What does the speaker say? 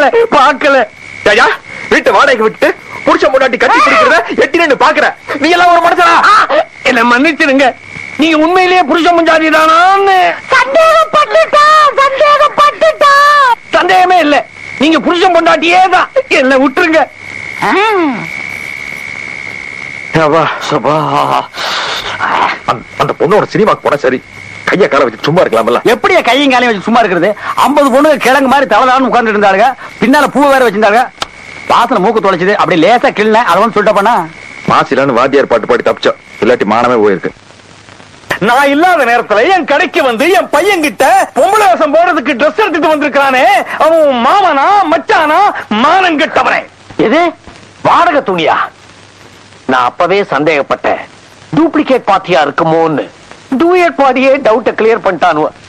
பார்க்கல ஐயா வீட்டை வாடகைக்கு விட்டு புருஷன் முன்னாடி கட்டி பிடிக்கிறத எட்டி நின்னு பாக்குற நீ எல்லாம் ஒரு மனுஷனா என்ன மன்னிச்சிருங்க நீங்க உண்மையிலேயே புருஷ முஞ்சாதி தானான்னு சந்தேகப்பட்டுட்டா சந்தேகப்பட்டுட்டா சந்தேகமே இல்ல நீங்க புருஷன் பொண்டாட்டியே தான் என்ன விட்டுருங்க அவா சபா அந்த- அந்த பொண்ணோட சினிமாக்கு போனா சரி கைய கால வச்சு சும்மா இருக்கலாம்ல எப்படியா கையும் காலையும் வச்சு சும்மா இருக்கிறது ஐம்பது பொண்ணு கிழங்கு மாதிரி தவறான்னு உட்கார்ந்து இருந்தாளுங்க பின்னால பூ வேற வச்சிருந்தாங்க வாசனை மூக்கு தொலைச்சது அப்படி லேசா கிள்ளன அதை வந்து சொல்லிட்ட பண்ணா மாசிலான்னு வாத்தியார் பாட்டு பாடி தப்பிச்சோம் இல்லாட்டி மானமே போயிருக்கு நான் இல்லாத நேரத்துல என் கடைக்கு வந்து என் பையன் கிட்ட பொம்பளை வேஷம் போடுறதுக்கு ட்ரெஸ் எடுத்துட்டு வந்திருக்கானே அவன் மாமனா மச்சானா மானம் கெட்டவனே எது வாடகை துணியா நான் அப்பவே சந்தேகப்பட்டேன் டூப்ளிகேட் பாத்தியா இருக்குமோன்னு டூயட் பாடியே டவுட்ட கிளியர் பண்ணிட்டானுவ